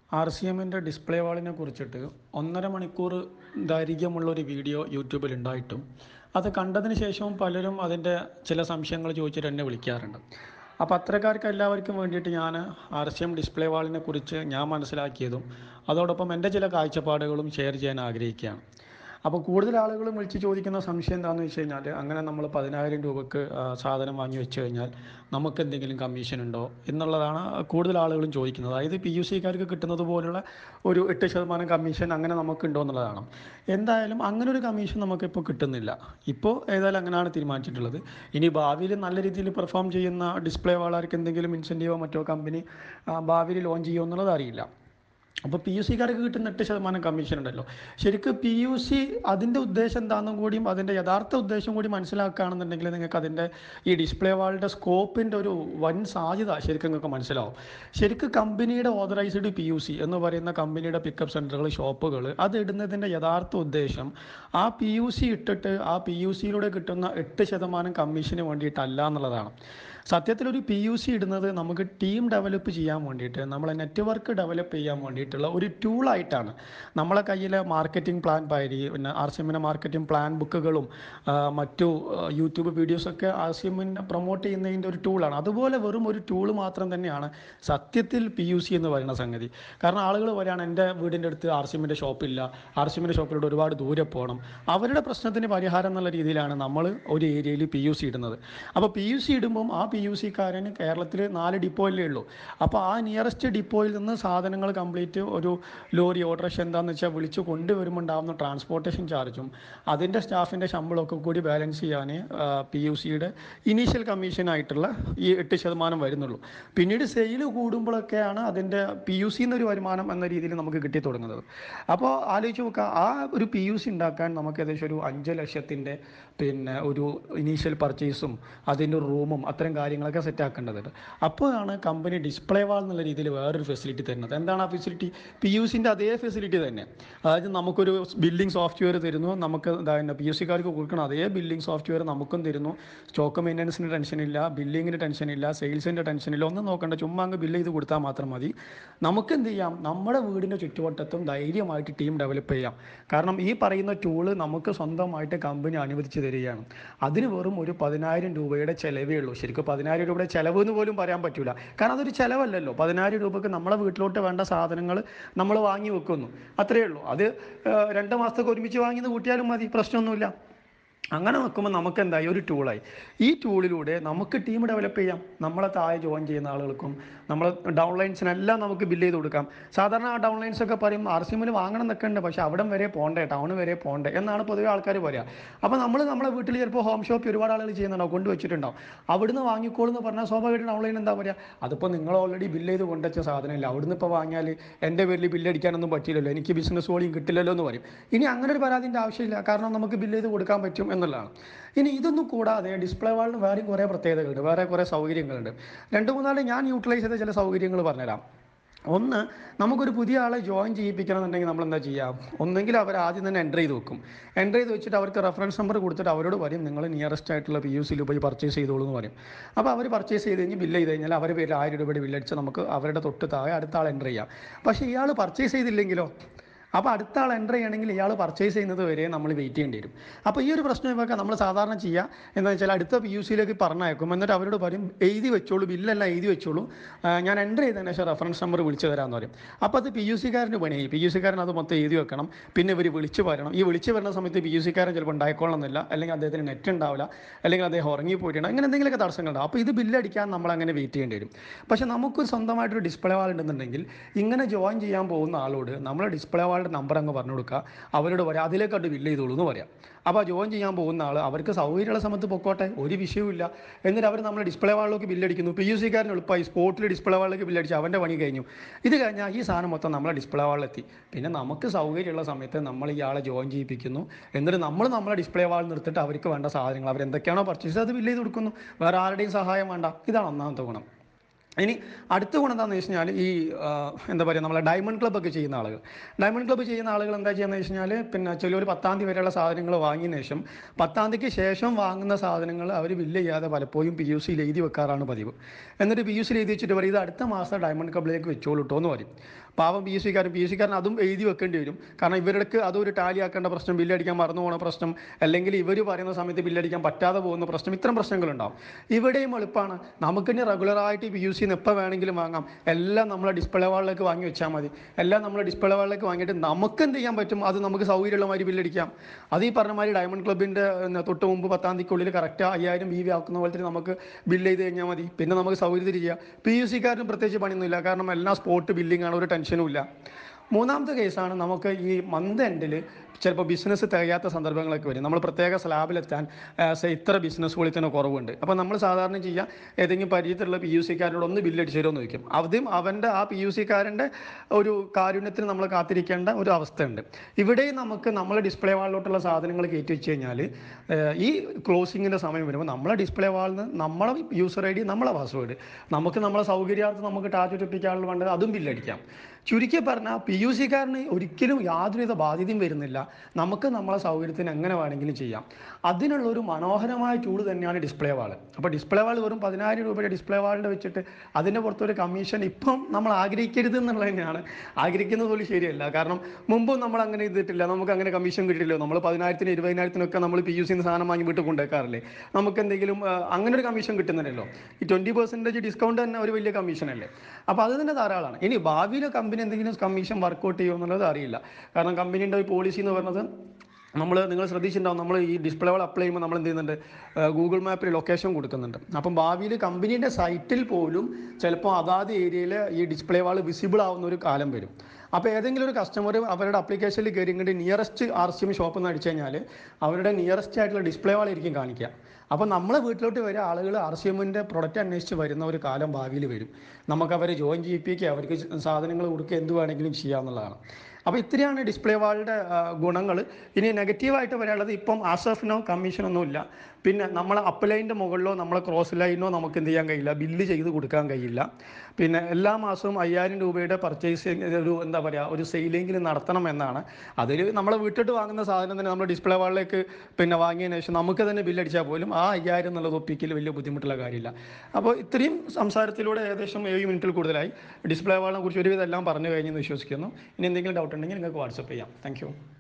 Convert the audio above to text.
R C എമ്മിൻ്റെ display വാളിനെ കുറിച്ചിട്ട് ഒന്നര മണിക്കൂർ ദൈർഘ്യമുള്ള ഒരു വീഡിയോ യൂട്യൂബിൽ ഉണ്ടായിട്ടും അത് കണ്ടതിന് ശേഷവും പലരും അതിൻ്റെ ചില സംശയങ്ങൾ ചോദിച്ചിട്ട് എന്നെ വിളിക്കാറുണ്ട് അപ്പോൾ അത്തരക്കാർക്ക് എല്ലാവർക്കും വേണ്ടിയിട്ട് ഞാൻ ആർ സി എം ഡിസ്പ്ലേ വാളിനെ കുറിച്ച് ഞാൻ മനസ്സിലാക്കിയതും അതോടൊപ്പം എൻ്റെ ചില കാഴ്ചപ്പാടുകളും ഷെയർ ചെയ്യാൻ ആഗ്രഹിക്കുകയാണ് അപ്പോൾ കൂടുതൽ ആളുകളും വിളിച്ച് ചോദിക്കുന്ന സംശയം എന്താണെന്ന് വെച്ച് കഴിഞ്ഞാൽ അങ്ങനെ നമ്മൾ പതിനായിരം രൂപക്ക് ആ, സാധനം വാങ്ങി വെച്ച് കഴിഞ്ഞാൽ നമുക്ക് എന്തെങ്കിലും കമ്മീഷൻ ഉണ്ടോ എന്നുള്ളതാണ് കൂടുതൽ ആളുകളും ചോദിക്കുന്നത് അതായത് പി യു സിക്കാർക്ക് കിട്ടുന്നത് പോലുള്ള ഒരു എട്ട് ശതമാനം കമ്മീഷൻ അങ്ങനെ നമുക്കുണ്ടോ എന്നുള്ളതാണ് എന്തായാലും അങ്ങനെ ഒരു കമ്മീഷൻ നമുക്കിപ്പോൾ കിട്ടുന്നില്ല ഇപ്പോൾ ഏതായാലും അങ്ങനെയാണ് തീരുമാനിച്ചിട്ടുള്ളത് ഇനി ഭാവിയിൽ നല്ല രീതിയിൽ പെർഫോം ചെയ്യുന്ന ഡിസ്പ്ലേ വാളാർക്ക് എന്തെങ്കിലും ഇൻസെൻറ്റീവോ മറ്റോ കമ്പനി ഭാവിയിൽ ലോഞ്ച് ചെയ്യുമോ എന്നുള്ളത് അറിയില്ല അപ്പോൾ പി യു സിക്കാർക്ക് കിട്ടുന്ന എട്ട് ശതമാനം കമ്മീഷൻ ഉണ്ടല്ലോ ശരിക്കും പി യു സി അതിൻ്റെ ഉദ്ദേശം എന്താണെന്നും കൂടിയും അതിൻ്റെ യഥാർത്ഥ ഉദ്ദേശം കൂടി മനസ്സിലാക്കുകയാണെന്നുണ്ടെങ്കിൽ നിങ്ങൾക്ക് അതിൻ്റെ ഈ ഡിസ്പ്ലേ വാളിൻ്റെ സ്കോപ്പിൻ്റെ ഒരു വൻ സാധ്യത ശരിക്കും നിങ്ങൾക്ക് മനസ്സിലാവും ശരിക്കും കമ്പനിയുടെ ഓതറൈസ്ഡ് പി യു സി എന്ന് പറയുന്ന കമ്പനിയുടെ പിക്കപ്പ് സെൻറ്ററുകൾ ഷോപ്പുകൾ അത് ഇടുന്നതിൻ്റെ യഥാർത്ഥ ഉദ്ദേശം ആ പി യു സി ഇട്ടിട്ട് ആ പി യു സിയിലൂടെ കിട്ടുന്ന എട്ട് ശതമാനം കമ്മീഷന് വേണ്ടിയിട്ടല്ല എന്നുള്ളതാണ് സത്യത്തിൽ ഒരു പി യു സി ഇടുന്നത് നമുക്ക് ടീം ഡെവലപ്പ് ചെയ്യാൻ വേണ്ടിയിട്ട് നമ്മളെ നെറ്റ്വർക്ക് ഡെവലപ്പ് ചെയ്യാൻ വേണ്ടിയിട്ടുള്ള ഒരു ടൂളായിട്ടാണ് നമ്മളെ കയ്യിലെ മാർക്കറ്റിംഗ് പ്ലാൻ പാരി പിന്നെ ആർ സി എമ്മിൻ്റെ മാർക്കറ്റിംഗ് പ്ലാൻ ബുക്കുകളും ആ, മറ്റു ആ, യൂട്യൂബ് വീഡിയോസൊക്കെ ആർ സി എമ്മിനെ പ്രൊമോട്ട് ചെയ്യുന്നതിൻ്റെ ഒരു ടൂളാണ് അതുപോലെ വെറും ഒരു ടൂൾ മാത്രം തന്നെയാണ് സത്യത്തിൽ പി യു സി എന്ന് പറയുന്ന സംഗതി കാരണം ആളുകൾ വരികയാണ് എൻ്റെ വീടിൻ്റെ അടുത്ത് ആർ സി എമ്മിൻ്റെ ഷോപ്പില്ല ആർ സി എമ്മിൻ്റെ ഷോപ്പിലൂടെ ഒരുപാട് ദൂരെ പോകണം അവരുടെ പ്രശ്നത്തിന് പരിഹാരം എന്നുള്ള രീതിയിലാണ് നമ്മൾ ഒരു ഏരിയയിൽ പി യു സി ഇടുന്നത് അപ്പോൾ പി യു സി ഇടുമ്പം ആ പി യു സിക്കാരന് കേരളത്തിൽ നാല് ഡിപ്പോയിലേ ഉള്ളൂ അപ്പോൾ ആ നിയറസ്റ്റ് ഡിപ്പോയിൽ നിന്ന് സാധനങ്ങൾ കംപ്ലീറ്റ് ഒരു ലോറി ഓട്ടോറിക്ഷ എന്താണെന്ന് വെച്ചാൽ വിളിച്ച് കൊണ്ടുവരുമ്പോൾ ഉണ്ടാകുന്ന ട്രാൻസ്പോർട്ടേഷൻ ചാർജും അതിൻ്റെ സ്റ്റാഫിൻ്റെ ശമ്പളമൊക്കെ കൂടി ബാലൻസ് ചെയ്യാൻ പി യു സിയുടെ ഇനീഷ്യൽ കമ്മീഷനായിട്ടുള്ള ഈ എട്ട് ശതമാനം വരുന്നുള്ളൂ പിന്നീട് സെയിൽ കൂടുമ്പോഴൊക്കെയാണ് അതിൻ്റെ പി യു സി എന്നൊരു വരുമാനം എന്ന രീതിയിൽ നമുക്ക് കിട്ടി തുടങ്ങുന്നത് അപ്പോൾ ആലോചിച്ച് നോക്കുക ആ ഒരു പി യു സി ഉണ്ടാക്കാൻ നമുക്ക് ഏകദേശം ഒരു അഞ്ച് ലക്ഷത്തിൻ്റെ പിന്നെ ഒരു ഇനീഷ്യൽ പർച്ചേസും അതിൻ്റെ റൂമും അത്തരം കാര്യങ്ങളൊക്കെ സെറ്റ് ആക്കേണ്ടതുണ്ട് അപ്പോഴാണ് കമ്പനി ഡിസ്പ്ലേ വാൾ എന്നുള്ള രീതിയിൽ വേറൊരു ഫെസിലിറ്റി തരുന്നത് എന്താണ് ആ ഫെസിലിറ്റി പി യു സിൻ്റെ അതേ ഫെസിലിറ്റി തന്നെ അതായത് നമുക്കൊരു ബില്ലിംഗ് സോഫ്റ്റ്വെയർ തരുന്നു നമുക്ക് എന്താ പി യു സിക്കാർക്ക് കൊടുക്കണം അതേ ബില്ലിംഗ് സോഫ്റ്റ്വെയർ നമുക്കും തരുന്നു സ്റ്റോക്ക് മെയിൻ്റനൻസിന് ടെൻഷനില്ല ബില്ലിങ്ങിന് ടെൻഷനില്ല സെയിൽസിൻ്റെ ടെൻഷനില്ല ഒന്നും നോക്കണ്ട ചുമ്മാ അങ്ങ് ബില്ല് ചെയ്ത് കൊടുത്താൽ മാത്രം മതി നമുക്ക് എന്ത് ചെയ്യാം നമ്മുടെ വീടിൻ്റെ ചുറ്റുവട്ടത്തും ധൈര്യമായിട്ട് ടീം ഡെവലപ്പ് ചെയ്യാം കാരണം ഈ പറയുന്ന ടൂള് നമുക്ക് സ്വന്തമായിട്ട് കമ്പനി അനുവദിച്ച് തരികയാണ് അതിന് വെറും ഒരു പതിനായിരം രൂപയുടെ ചിലവേ ഉള്ളൂ ശരിക്കും പതിനായിരം രൂപയുടെ ചിലവ് എന്ന് പോലും പറയാൻ പറ്റില്ല കാരണം അതൊരു ചിലവല്ലല്ലോ പതിനായിരം രൂപക്ക് നമ്മളെ വീട്ടിലോട്ട് വേണ്ട സാധനങ്ങൾ നമ്മൾ വാങ്ങി വെക്കുന്നു അത്രയേ ഉള്ളൂ അത് ഏഹ്, രണ്ട് മാസത്തേക്ക് ഒരുമിച്ച് വാങ്ങിയത് കൂട്ടിയാലും മതി പ്രശ്നമൊന്നുമില്ല അങ്ങനെ നോക്കുമ്പോൾ നമുക്ക് എന്തായി ഒരു ടൂളായി ഈ ടൂളിലൂടെ നമുക്ക് ടീം ഡെവലപ്പ് ചെയ്യാം നമ്മളെ താഴെ ജോയിൻ ചെയ്യുന്ന ആളുകൾക്കും നമ്മളെ ഡൗൺലൈൻസിനെല്ലാം നമുക്ക് ബില്ല് ചെയ്ത് കൊടുക്കാം സാധാരണ ആ ഡൗൺലൈൻസ് ഒക്കെ പറയും ആർ സി എമ്മിൽ വാങ്ങണം എന്നൊക്കെ ഉണ്ട് പക്ഷേ അവിടം വരെ പോണ്ടേ ടൗൺ വരെ പോണ്ടേ എന്നാണ് പൊതുവെ ആൾക്കാർ പറയുക അപ്പോൾ നമ്മൾ നമ്മളെ വീട്ടിൽ ചിലപ്പോൾ ഹോം ഷോപ്പ് ഒരുപാട് ആളുകൾ ചെയ്യുന്നുണ്ടാവും കൊണ്ടുവച്ചിട്ടുണ്ടാവും അവിടുന്ന് വാങ്ങിക്കോളൂ എന്ന് പറഞ്ഞാൽ സ്വാഭാവികമായിട്ടും ഓൺലൈൻ എന്താ പറയുക അതിപ്പോൾ നിങ്ങൾ ഓൾറെഡി ബില്ല് ചെയ്ത് കൊണ്ടുവച്ച സാധനമില്ല അവിടുന്ന് ഇപ്പോൾ വാങ്ങിയാൽ എൻ്റെ പേരിൽ ബില്ല് അടിക്കാനൊന്നും പറ്റില്ലല്ലോ എനിക്ക് ബിസിനസ് വോളിയും കിട്ടില്ലല്ലോ എന്ന് പറയും ഇനി അങ്ങനെ ഒരു പരാതിൻ്റെ ആവശ്യമില്ല കാരണം നമുക്ക് ബില്ല് ചെയ്ത് കൊടുക്കാൻ പറ്റും എന്നുള്ളതാണ് ഇനി ഇതൊന്നും കൂടാതെ ഡിസ്പ്ലേ വാളിന് വേറെയും കുറേ പ്രത്യേകതകളുണ്ട് വേറെ കുറേ സൗകര്യങ്ങളുണ്ട് രണ്ട് മൂന്നാല് ഞാൻ യൂട്ടിലൈസ് ചെയ്ത ചില സൗകര്യങ്ങൾ പറഞ്ഞുതരാം ഒന്ന് നമുക്കൊരു പുതിയ ആളെ ജോയിൻ ചെയ്യിപ്പിക്കണം എന്നുണ്ടെങ്കിൽ നമ്മൾ എന്താ ചെയ്യുക ഒന്നെങ്കിൽ അവർ ആദ്യം തന്നെ എൻ്റർ ചെയ്ത് വെക്കും എൻ്റർ ചെയ്ത് വെച്ചിട്ട് അവർക്ക് റെഫറൻസ് നമ്പർ കൊടുത്തിട്ട് അവരോട് പറയും നിങ്ങൾ നിയറസ്റ്റ് ആയിട്ടുള്ള പി യു സിയിൽ പോയി പർച്ചേസ് ചെയ്തോളൂ എന്ന് പറയും അപ്പോൾ അവർ പർച്ചേസ് ചെയ്ത് കഴിഞ്ഞ് ബില്ല് ചെയ്ത് കഴിഞ്ഞാൽ അവർ പേര് ആയിരം രൂപയുടെ ബില്ലടിച്ച് നമുക്ക് അവരുടെ തൊട്ട് താഴെ അടുത്ത ആൾ എൻ്റർ ചെയ്യാം പക്ഷേ ഇയാൾ പർച്ചേസ് ചെയ്തില്ലെങ്കിലോ അപ്പോൾ അടുത്ത ആൾ എൻ്റർ ചെയ്യണമെങ്കിൽ ഇയാൾ പർച്ചേസ് ചെയ്യുന്നത് വരെ നമ്മൾ വെയിറ്റ് ചെയ്യേണ്ടി വരും അപ്പോൾ ഈ ഒരു പ്രശ്നം ഇവർക്ക് നമ്മൾ സാധാരണ ചെയ്യുക എന്താണെന്ന് വെച്ചാൽ അടുത്ത പി യു സിയിലേക്ക് പറഞ്ഞയക്കും എന്നിട്ട് അവരോട് പറയും എഴുതി വെച്ചോളൂ ബില്ലെല്ലാം എഴുതി വെച്ചോളൂ ആ, ഞാൻ എൻ്റർ ചെയ്തതിന് ശേഷം റെഫറൻസ് നമ്പർ വിളിച്ച് തരാമെന്ന് പറയും അപ്പോൾ അത് പി യു സിക്കാരന് പണിയായി പി യു സിക്കാരൻ അത് മൊത്തം എഴുതി വെക്കണം പിന്നെ ഇവർ വിളിച്ച് പറയണം ഈ വിളിച്ച് വരുന്ന സമയത്ത് പി യു സിക്കാരൻ ചിലപ്പോൾ ഉണ്ടായിക്കൊള്ളണമെന്നില്ല അല്ലെങ്കിൽ അദ്ദേഹത്തിന് നെറ്റ് ഉണ്ടാവില്ല അല്ലെങ്കിൽ അദ്ദേഹം ഉറങ്ങിപ്പോയിട്ടുണ്ട് അങ്ങനെ എന്തെങ്കിലുമൊക്കെ തടസ്സങ്ങളുണ്ടാവും അപ്പോൾ ഇത് ബില്ലടിക്കാൻ നമ്മൾ അങ്ങനെ വെയിറ്റ് ചെയ്യേണ്ടി വരും പക്ഷേ നമുക്കൊരു സ്വന്തമായിട്ടൊരു ഡിസ്പ്ലേ വാൾ ഉണ്ടെന്നുണ്ടെങ്കിൽ ഇങ്ങനെ ജോയിൻ ചെയ്യാൻ പോകുന്ന ആളോട് നമ്മൾ ഡിസ്പ്ലേ വാളിൻ്റെ നമ്പർ അങ്ങ് പറഞ്ഞു കൊടുക്കുക അവരോട് പറയാം അതിലേക്കട്ട് ബില്ല് ചെയ്തോളൂ എന്ന് പറയാം അപ്പോൾ ജോയിൻ ചെയ്യാൻ പോകുന്ന ആൾ അവർക്ക് സൗകര്യമുള്ള സമയത്ത് പൊക്കോട്ടെ ഒരു വിഷയവുമില്ല എന്നിട്ട് അവർ നമ്മൾ ഡിസ്പ്ലേ വാളിലേക്ക് ബില്ലടിക്കുന്നു പി യു സിക്കാരൻ എളുപ്പമായി സ്പോട്ടിൽ ഡിസ്പ്ലേ വാളിലേക്ക് ബില്ലടിച്ച് അവൻ്റെ പണി കഴിഞ്ഞു ഇത് കഴിഞ്ഞാൽ ഈ സാധനം മൊത്തം നമ്മളെ ഡിസ്പ്ലേ വാളിലെത്തി പിന്നെ നമുക്ക് സൗകര്യമുള്ള സമയത്ത് നമ്മൾ ഈ ആളെ ജോയിൻ ചെയ്യിപ്പിക്കുന്നു എന്നിട്ട് നമ്മൾ നമ്മളെ ഡിസ്പ്ലേ വാൾ നിർത്തിട്ട് അവർക്ക് വേണ്ട സാധനങ്ങൾ അവരെന്തൊക്കെയാണോ പർച്ചേസ് അത് ബില്ല് ചെയ്ത് കൊടുക്കുന്നു വേറെ ആരുടെയും സഹായം വേണ്ട ഇതാണ് ഒന്നാമത്തെ ഗുണം ഇനി അടുത്ത ഗുണം എന്താണെന്ന് വെച്ച് കഴിഞ്ഞാൽ ഈ ആ, എന്താ പറയുക നമ്മളെ ഡയമണ്ട് ക്ലബ്ബ് ഒക്കെ ചെയ്യുന്ന ആളുകൾ ഡയമണ്ട് ക്ലബ്ബ് ചെയ്യുന്ന ആളുകൾ എന്താ ചെയ്യുന്നത് വെച്ച് കഴിഞ്ഞാൽ പിന്നെ ചിലർ പത്താം തീയതി വരെയുള്ള സാധനങ്ങൾ വാങ്ങിയതിന് ശേഷം പത്താം തീയതിക്ക് ശേഷം വാങ്ങുന്ന സാധനങ്ങൾ അവർ ബില്ല് ചെയ്യാതെ പലപ്പോഴും പി യു സിയിൽ എഴുതി വെക്കാറാണ് പതിവ് എന്നിട്ട് പി യു സിയിൽ എഴുതി വെച്ചിട്ട് പറയും ഇത് അടുത്ത മാസം ഡയമണ്ട് ക്ലബ്ബിലേക്ക് വെച്ചോളൂ കേട്ടോ എന്ന് പറയും പാവം പി യു സിക്കാരൻ പി യു സിക്കാരൻ അതും എഴുതി വെക്കേണ്ടി വരും കാരണം ഇവർക്ക് അതൊരു ടാലി ആക്കേണ്ട പ്രശ്നം ബില്ലടിക്കാൻ മറന്നു പോകുന്ന പ്രശ്നം അല്ലെങ്കിൽ ഇവർ പറയുന്ന സമയത്ത് ബില്ലടിക്കാൻ പറ്റാതെ പോകുന്ന പ്രശ്നം ഇത്തരം പ്രശ്നങ്ങളുണ്ടാവും ഇവിടെയും എളുപ്പമാണ് നമുക്കിനി റെഗുലറായിട്ട് പി യു സിന്ന് എപ്പോൾ വേണമെങ്കിലും വാങ്ങാം എല്ലാം നമ്മളെ ഡിസ്പ്ലേ വാളിലേക്ക് വാങ്ങി വെച്ചാൽ മതി എല്ലാം നമ്മളെ ഡിസ്പ്ലേ വാളിലേക്ക് വാങ്ങിയിട്ട് നമുക്ക് എന്ത് ചെയ്യാൻ പറ്റും അത് നമുക്ക് സൗകര്യമുള്ള മാതിരി ബില്ലടിക്കാം അത് ഈ പറഞ്ഞ മാതിരി ഡയമണ്ട് ക്ലബിൻ്റെ തൊട്ട് മുമ്പ് പത്താം തീയതിക്കുള്ളിൽ കറക്റ്റ് അയ്യായിരം ബി വി ആക്കുന്ന പോലെ തന്നെ നമുക്ക് ബില്ല് ചെയ്ത് കഴിഞ്ഞാൽ മതി പിന്നെ നമുക്ക് സൗകര്യത്തിൽ ചെയ്യാം പി യു സിക്കാരനും പ്രത്യേകിച്ച് പണിയൊന്നുമില്ല കാരണം എല്ലാം സ്പോട്ട് ബില്ലിംഗ് ആണ് ഒരു ടെൻഷനും ഇല്ല മൂന്നാമത്തെ കേസാണ് നമുക്ക് ഈ മന്ത് എൻഡിൽ ചിലപ്പോൾ ബിസിനസ് തികയാത്ത സന്ദർഭങ്ങളൊക്കെ വരും നമ്മൾ പ്രത്യേക സ്ലാബിലെത്താൻ സെ ഇത്ര ബിസിനസ്സുകളിൽ തന്നെ കുറവുണ്ട് അപ്പോൾ നമ്മൾ സാധാരണ ചെയ്യുക ഏതെങ്കിലും പരിചയത്തിലുള്ള പി യു സിക്കാരനോട് ഒന്ന് ബില്ലടിച്ച് തരുമെന്ന് ചോദിക്കും ആദ്യം അവൻ്റെ ആ പി യു സിക്കാരൻ്റെ ഒരു കാരുണ്യത്തിന് നമ്മൾ കാത്തിരിക്കേണ്ട ഒരു അവസ്ഥയുണ്ട് ഇവിടെയും നമുക്ക് നമ്മളെ ഡിസ്പ്ലേ വാളിലോട്ടുള്ള സാധനങ്ങൾ കയറ്റി വെച്ച് കഴിഞ്ഞാൽ ഈ ക്ലോസിങ്ങിൻ്റെ സമയം വരുമ്പോൾ നമ്മളെ ഡിസ്പ്ലേ വാളിൽ നിന്ന് നമ്മളെ യൂസർ ഐ ഡി നമ്മളെ പാസ്വേഡ് നമുക്ക് നമ്മളെ സൗകര്യാർത്ഥം നമുക്ക് ടാച്ച് ഒട്ടിപ്പിക്കാനുള്ള വേണ്ടത് അതും ബില്ലടിക്കാം ചുരുക്കി പറഞ്ഞാൽ പി യു സിക്കാരന് ഒരിക്കലും യാതൊരുവിധ ബാധ്യതയും വരുന്നില്ല നമുക്ക് നമ്മളെ സൗകര്യത്തിന് എങ്ങനെ വേണമെങ്കിലും ചെയ്യാം അതിനുള്ള ഒരു മനോഹരമായ ടൂൾ തന്നെയാണ് ഡിസ്പ്ലേ വാൾ അപ്പോൾ ഡിസ്പ്ലേ വാൾ വെറും പതിനായിരം രൂപയുടെ ഡിസ്പ്ലേ വാളിൻ്റെ വെച്ചിട്ട് അതിൻ്റെ പുറത്തൊരു കമ്മീഷൻ ഇപ്പം നമ്മൾ ആഗ്രഹിക്കരുത് എന്നുള്ളത് തന്നെയാണ് ആഗ്രഹിക്കുന്നത് പോലും ശരിയല്ല കാരണം മുമ്പും നമ്മൾ അങ്ങനെ ചെയ്തിട്ടില്ല നമുക്ക് അങ്ങനെ കമ്മീഷൻ കിട്ടിയിട്ടില്ല നമ്മൾ പതിനായിരത്തിന് ഇരുപതിനായിരത്തിനൊക്കെ നമ്മൾ പി യു സിന്ന് സാധനം വാങ്ങി വീട്ടിൽ കൊണ്ടുവെക്കാറില്ലേ നമുക്ക് എന്തെങ്കിലും ആ, അങ്ങനെ ഒരു കമ്മീഷൻ കിട്ടുന്നില്ലല്ലോ ഈ ട്വൻറ്റി പെർസെൻറ്റേജ് ഡിസ്കൗണ്ട് തന്നെ ഒരു വലിയ കമ്മീഷൻ അല്ലേ അപ്പോൾ അത് തന്നെ ധാരാളമാണ് ഇനി ഭാവിയിൽ കമ്പനി എന്തെങ്കിലും കമ്മീഷൻ വർക്കൗട്ട് ചെയ്യുമോ എന്നുള്ളത് അറിയില്ല കാരണം കമ്പനീൻ്റെ ഒരു പോളിസി എന്ന് പറയുന്നത് നമ്മൾ നിങ്ങൾ ശ്രദ്ധിച്ചിട്ടുണ്ടാവും നമ്മൾ ഈ ഡിസ്പ്ലേകൾ അപ്ലൈ ചെയ്യുമ്പോൾ നമ്മൾ എന്ത് ചെയ്യുന്നുണ്ട് ഗൂഗിൾ മാപ്പിൽ ലൊക്കേഷൻ കൊടുക്കുന്നുണ്ട് അപ്പം ഭാവിയിൽ കമ്പനീൻ്റെ സൈറ്റിൽ പോലും ചിലപ്പോൾ അതാത് ഏരിയയിൽ ഈ ഡിസ്പ്ലേ വാൾ വിസിബിൾ ആവുന്ന ഒരു കാലം വരും അപ്പോൾ ഏതെങ്കിലും ഒരു കസ്റ്റമർ അവരുടെ അപ്ലിക്കേഷനിൽ കയറി ഇങ്ങോട്ട് nearest R C M shop എന്ന് അടിച്ചു കഴിഞ്ഞാൽ അവരുടെ നിയറസ്റ്റ് ആയിട്ടുള്ള ഡിസ്പ്ലേ വാളായിരിക്കും കാണിക്കുക അപ്പോൾ നമ്മളെ വീട്ടിലോട്ട് വരെ ആളുകൾ ആർ സി എമ്മിൻ്റെ പ്രൊഡക്റ്റ് അന്വേഷിച്ച് വരുന്ന ഒരു കാലം ഭാവിയിൽ വരും നമുക്ക് അവരെ ജോയിൻ ചെയ്യിപ്പിക്കുക അവർക്ക് സാധനങ്ങൾ കൊടുക്കുക എന്ത് വേണമെങ്കിലും ചെയ്യാമെന്നുള്ളതാണ് അപ്പോൾ ഇത്രയാണ് ഡിസ്പ്ലേ വാളിൻ്റെ ഗുണങ്ങൾ ഇനി നെഗറ്റീവായിട്ട് പറയാനുള്ളത് ഇപ്പം ആസഫിനോ കമ്മീഷനൊന്നും ഇല്ല പിന്നെ നമ്മളെ അപ്പ് ലൈനിൻ്റെ മുകളിലോ നമ്മളെ ക്രോസ് ലൈനോ നമുക്ക് എന്ത് ചെയ്യാൻ കഴിയില്ല ബില്ല് ചെയ്ത് കൊടുക്കാൻ കഴിയില്ല പിന്നെ എല്ലാ മാസവും അയ്യായിരം രൂപയുടെ പർച്ചേസ് ഒരു എന്താ പറയുക ഒരു സെയിലെങ്കിലും നടത്തണം എന്നാണ് അതിൽ നമ്മളെ വീട്ടിട്ട് വാങ്ങുന്ന സാധനം തന്നെ നമ്മൾ ഡിസ്പ്ലേ വാളിലേക്ക് പിന്നെ വാങ്ങിയതിന് ശേഷം നമുക്ക് തന്നെ ബില്ലടിച്ചാൽ പോലും ആ അയ്യായിരം എന്നുള്ളത് ഒപ്പിക്കൽ വലിയ ബുദ്ധിമുട്ടുള്ള കാര്യമില്ല അപ്പോൾ ഇത്രയും സംസാരത്തിലൂടെ ഏകദേശം ഏഴ് മിനിറ്റിൽ കൂടുതലായി ഡിസ്പ്ലേ വാളിനെ കുറിച്ച് ഒരുവിധം എല്ലാം പറഞ്ഞു കഴിഞ്ഞെന്ന് വിശ്വസിക്കുന്നു ഇനി എന്തെങ്കിലും ഡൗട്ട് ഉണ്ടെങ്കിൽ നിങ്ങൾക്ക് വാട്സപ്പ് ചെയ്യാം താങ്ക്